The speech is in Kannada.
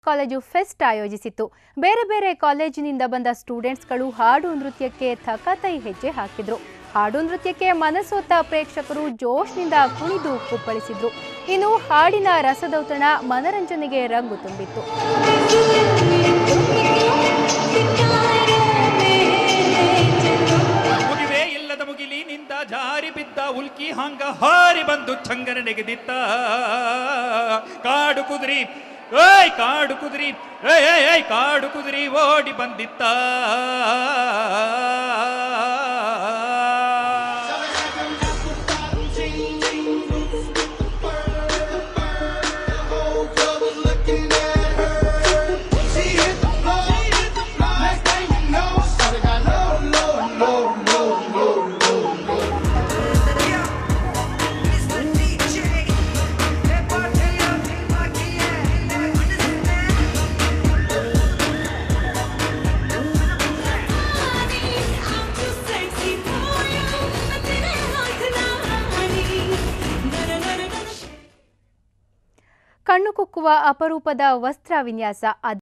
ಕಾಲೇಜು ಫೆಸ್ಟ್ ಆಯೋಜಿಸಿತ್ತು ಬೇರೆ ಬೇರೆ ಕಾಲೇಜಿನಿಂದ ಬಂದ ಸ್ಟೂಡೆಂಟ್ಸ್ಗಳು ಹಾಡು ನೃತ್ಯಕ್ಕೆ ಥಕತೈ ಹೆಜ್ಜೆ ಹಾಕಿದ್ರು ಹಾಡು ನೃತ್ಯಕ್ಕೆ ಮನಸೋತ ಪ್ರೇಕ್ಷಕರು ಜೋಶ್ನಿಂದ ಕುಣಿದು ಕುಪ್ಪಳಿಸಿದ್ರು ಇನ್ನು ಹಾಡಿನ ರಸದೌತಣ ಮನರಂಜನೆಗೆ ರಂಗು ತುಂಬಿತ್ತು ಮುಗಿವೇ ಇಲ್ಲದ ಮುಗಿಲಿ ನಿಂದ ಜಾರಿ ಬಿದ್ದ ಉಲ್ಕಿ ಹಾಂಗ ಹಾರಿ ಬಂದು ಚಂಗನ ನೆಗೆದಿತ್ತ ಕಾಡು ಕುದುರಿ ಏಯ್ ಕಾಡು ಕುದುರಿ ಏಯ್ ಏಯ್ ಏಯ್ ಕಾಡು ಕುದುರಿ ಓಡಿ ಬಂದಿತ್ತ ಕಣ್ಣು ಕುಕ್ಕುವ ಅಪರೂಪದ ವಸ್ತ್ರ ವಿನ್ಯಾಸ